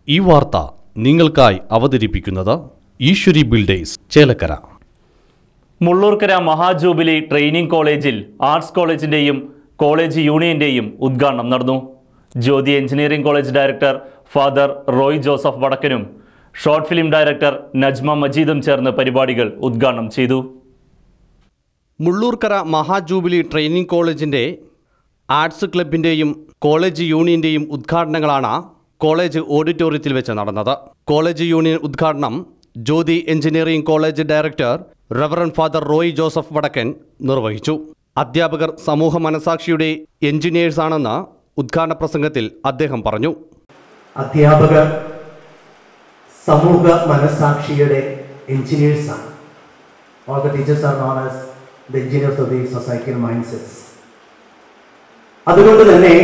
ഈ വാർത്ത നിങ്ങൾക്കായി അവതരിപ്പിക്കുന്നത് ഈശ്വരി ബിൽഡേഴ്സ് ചേലക്കര മുള്ളൂർക്കര മഹാജൂബിലി ട്രെയിനിംഗ് കോളേജിൽ ആർട്സ് കോളേജിന്റെയും കോളേജ് യൂണിയന്റെയും ഉദ്ഘാടനം നടന്നു Jyothi engineering college director father Roy Joseph വടക്കനും ഷോർട്ട് ഫിലിം ഡയറക്ടർ നജ്മ മജീദും ചേർന്ന് പരിപാടികൾ ഉദ്ഘാടനം ചെയ്തു മുള്ളൂർക്കര മഹാജൂബിലി ട്രെയിനിംഗ് കോളേജിൻ്റെ ആർട്സ് ക്ലബിൻ്റെയും കോളേജ് യൂണിയൻ്റെയും ഉദ്ഘാടനങ്ങളാണ് കോളേജ് ഓഡിറ്റോറിയത്തിൽ വെച്ച് നടന്നത് കോളേജ് യൂണിയൻ ഉദ്ഘാടനം Jyothi engineering college director reverend father Roy Joseph Vadakkan നിർവഹിച്ചു അധ്യാപകർ സമൂഹ മനസാക്ഷിയുടെ എഞ്ചിനീയേഴ്സാണെന്ന് ഉദ്ഘാടന പ്രസംഗത്തിൽ അദ്ദേഹം പറഞ്ഞു അധ്യാപകർ സമൂഹ മനസാക്ഷിയുടെ എഞ്ചിനീയേഴ്സാണ് all the teachers are known as the engineers of the societal mind sets അതുകൊണ്ട് തന്നെ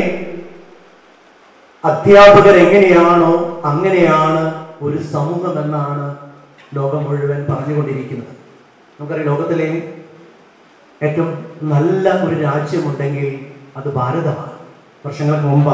അധ്യാപകർ എങ്ങനെയാണോ അങ്ങനെയാണ് ഒരു സമൂഹം എന്നാണ് ലോകം മുഴുവൻ പറഞ്ഞുകൊണ്ടിരിക്കുന്നത് നമുക്കറിയാം ലോകത്തിലെ ഏറ്റവും നല്ല ഒരു രാജ്യമുണ്ടെങ്കിൽ അത് ഭാരതമാണ് വർഷങ്ങൾക്ക് മുമ്പ്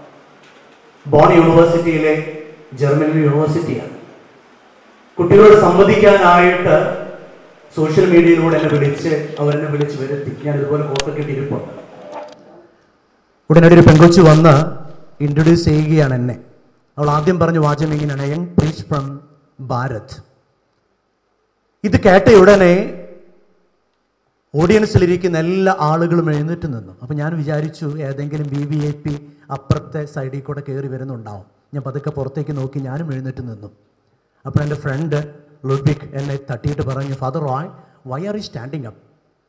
ബോൺ യൂണിവേഴ്സിറ്റിയിലെ ജർമ്മനിലെ യൂണിവേഴ്സിറ്റിയാണ് കുട്ടികളോട് സംവദിക്കാനായിട്ട് സോഷ്യൽ മീഡിയയിലൂടെ എന്നെ വിളിച്ച് അവരെന്നെ വിളിച്ച് വരുത്തി ഞാൻ ഇതുപോലെ കോട്ടൊക്കെ ഇരിപ്പുണ്ട് ഉടനടി ഒരു പെൺകൊച്ചു വന്ന് ഇൻട്രൊഡ്യൂസ് ചെയ്യുകയാണ് എന്നെ അവൾ ആദ്യം പറഞ്ഞ വാചകം ഇങ്ങനെയാണ് യങ് പ്രീച്ച് ഫ്രം ഭാരത് ഇത് കേട്ട ഉടനെ ഓഡിയൻസിലിരിക്കുന്ന എല്ലാ ആളുകളും എഴുന്നേറ്റ് നിന്നു അപ്പം ഞാൻ വിചാരിച്ചു ഏതെങ്കിലും വി വി ഐ പി അപ്പുറത്തെ സൈഡിൽ കൂടെ കയറി വരുന്നുണ്ടാവും ഞാൻ പതുക്കെ പുറത്തേക്ക് നോക്കി ഞാനും എഴുന്നേറ്റ് നിന്നു അപ്പോൾ എൻ്റെ ഫ്രണ്ട് ലുഡ്വിക് എന്നെ തട്ടിയിട്ട് പറഞ്ഞു father Roy why are you standing up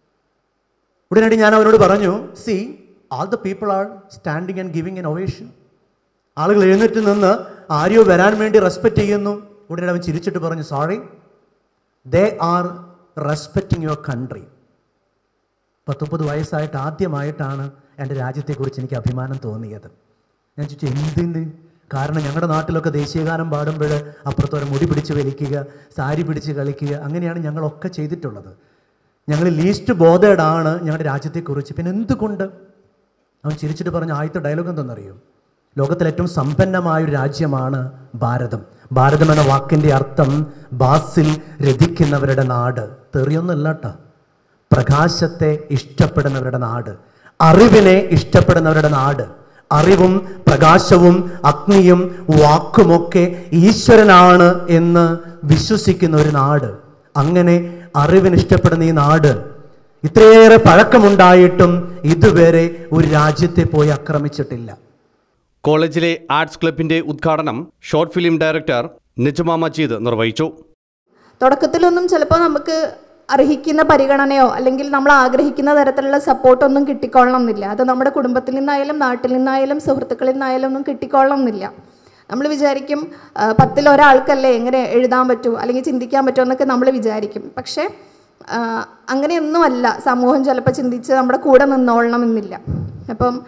ഉടനടി ഞാൻ അവനോട് പറഞ്ഞു see all the people are standing and giving an ovation ആളുകൾ എഴുന്നേറ്റ് നിന്ന് ആരെയോ വരാൻ വേണ്ടി റെസ്പെക്റ്റ് ചെയ്യുന്നു ഉടനെ അവൻ ചിരിച്ചിട്ട് പറഞ്ഞു sorry they are respecting your country പത്തൊമ്പത് വയസ്സായിട്ട് ആദ്യമായിട്ടാണ് എൻ്റെ രാജ്യത്തെക്കുറിച്ച് എനിക്ക് അഭിമാനം തോന്നിയത് ഞാൻ ചോദിച്ചു എന്തിന് കാരണം ഞങ്ങളുടെ നാട്ടിലൊക്കെ ദേശീയഗാനം പാടുമ്പോൾ അപ്പുറത്തോരെ മുടി പിടിച്ച് വലിക്കുക സാരി പിടിച്ച് കളിക്കുക അങ്ങനെയാണ് ഞങ്ങളൊക്കെ ചെയ്തിട്ടുള്ളത് ഞങ്ങൾ ലീസ്റ്റ് ബോധേഡാണ് ഞങ്ങളുടെ രാജ്യത്തെക്കുറിച്ച് പിന്നെ എന്തുകൊണ്ട് അവൻ ചിരിച്ചിട്ട് പറഞ്ഞ ആദ്യത്തെ ഡയലോഗ് എന്തെന്നറിയോ ലോകത്തിലെ ഏറ്റവും സമ്പന്നമായ ഒരു രാജ്യമാണ് ഭാരതം ഭാരതം എന്ന വാക്കിൻ്റെ അർത്ഥം ബാസിൽ രതിക്കുന്നവരുടെ നാട് തെറിയൊന്നുമല്ല കേട്ടോ പ്രകാശത്തെ ഇഷ്ടപ്പെടുന്നവരുടെ നാട് അറിവിനെ ഇഷ്ടപ്പെടുന്നവരുടെ നാട് അറിവും പ്രകാശവും അഗ്നിയും വാക്കുമൊക്കെ ഈശ്വരനാണ് എന്ന് വിശ്വസിക്കുന്ന ഒരു നാട് അങ്ങനെ അറിവിന് ഇഷ്ടപ്പെടുന്ന ഈ നാട് ഇത്രയേറെ പഴക്കമുണ്ടായിട്ടും ഇതുവരെ ഒരു രാജ്യത്തെ പോയി ആക്രമിച്ചിട്ടില്ല കോളേജിലെ ആർട്സ് ക്ലബിൻ്റെ ഉദ്ഘാടനം short film director Nijama Majeed നിർവഹിച്ചു തുടക്കത്തിലൊന്നും ചിലപ്പോൾ നമുക്ക് അർഹിക്കുന്ന പരിഗണനയോ അല്ലെങ്കിൽ നമ്മൾ ആഗ്രഹിക്കുന്ന തരത്തിലുള്ള സപ്പോർട്ടൊന്നും കിട്ടിക്കൊള്ളണമെന്നില്ല അത് നമ്മുടെ കുടുംബത്തിൽ നിന്നായാലും നാട്ടിൽ നിന്നായാലും സുഹൃത്തുക്കളിൽ നിന്നായാലും ഒന്നും കിട്ടിക്കൊള്ളണമെന്നില്ല നമ്മൾ വിചാരിക്കും ആ, പത്തിൽ ഒരാൾക്കല്ലേ എങ്ങനെ എഴുതാൻ പറ്റൂ അല്ലെങ്കിൽ ചിന്തിക്കാൻ പറ്റുമോ എന്നൊക്കെ നമ്മൾ വിചാരിക്കും പക്ഷേ ആ, അങ്ങനെയൊന്നുമല്ല സമൂഹം ചിലപ്പോൾ ചിന്തിച്ച് നമ്മുടെ കൂടെ നിന്നോളണമെന്നില്ല അപ്പം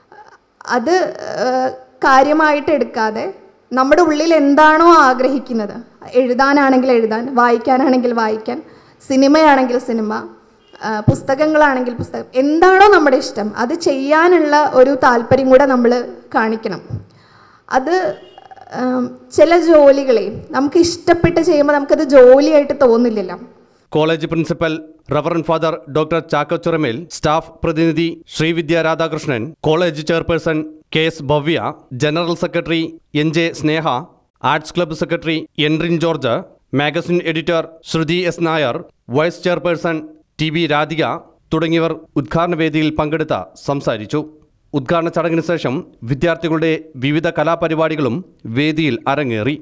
അത് ഏഹ്, കാര്യമായിട്ട് എടുക്കാതെ നമ്മുടെ ഉള്ളിൽ എന്താണോ ആഗ്രഹിക്കുന്നത് എഴുതാനാണെങ്കിൽ എഴുതാൻ വായിക്കാനാണെങ്കിൽ വായിക്കാൻ സിനിമയാണെങ്കിൽ സിനിമ ആ, പുസ്തകങ്ങളാണെങ്കിൽ പുസ്തകം എന്താണോ നമ്മുടെ ഇഷ്ടം അത് ചെയ്യാനുള്ള ഒരു താല്പര്യം കൂടെ നമ്മൾ കാണിക്കണം അത് ഉം, ചില ജോലികളെ നമുക്ക് ഇഷ്ടപ്പെട്ട് ചെയ്യുമ്പോൾ നമുക്കത് ജോലിയായിട്ട് തോന്നില്ലല്ലോ college principal reverend father doctor Chackochuramel staff പ്രതിനിധി Sreevidya Radhakrishnan college chairperson K S Bhavya general secretary N J Sneha arts club secretary Enrin George magazine editor Sruthi S Nair vice chairperson T B Radhika തുടങ്ങിയവർ ഉദ്ഘാടന വേദിയിൽ പങ്കെടുത്ത സംസാരിച്ചു ഉദ്ഘാടന ചടങ്ങിന് ശേഷം വിദ്യാർത്ഥികളുടെ വിവിധ കലാപരിപാടികളും വേദിയിൽ അരങ്ങേറി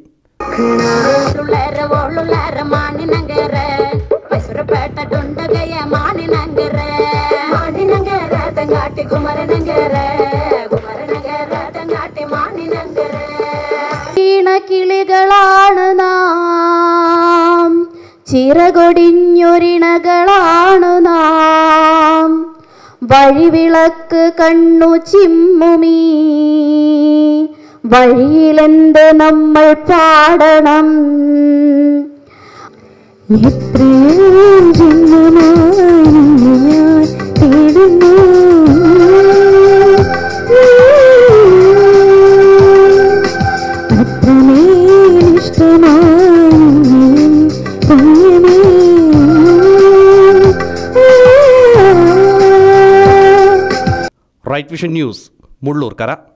ುಳ್ಳರ ಒಳ್ಳುಳ್ಳರ ಮಾಣಿನಂಗರ ಮೈಸೂರುಪೇಟ ಡುಂಡಗಯ ಮಾಣಿನಂಗರ ಮಾಣಿನಂಗರ ತಂಗಾಟಿ കുമരനങ്കര കുമരനങ്കര തങ്ങാട്ടി മാണിനങ്കര കിളികളാണ് നാം ചിറകൊടിഞ്ഞൊരിണകളാണ് നാം വഴിവിളക്ക് കണ്ണു ചിമ്മുമീ വഴിയിലെന്ത് നമ്മൾ പാടണം എത്രയും ചിഹ്നമായി നിന്നെ ഞാൻ തേടുന്നു അത്രമേൽ ചിഹ്നമായി നിന്നെയും പുണ്യമേ റൈറ്റ് വിഷൻ ന്യൂസ് മുള്ളൂർക്കര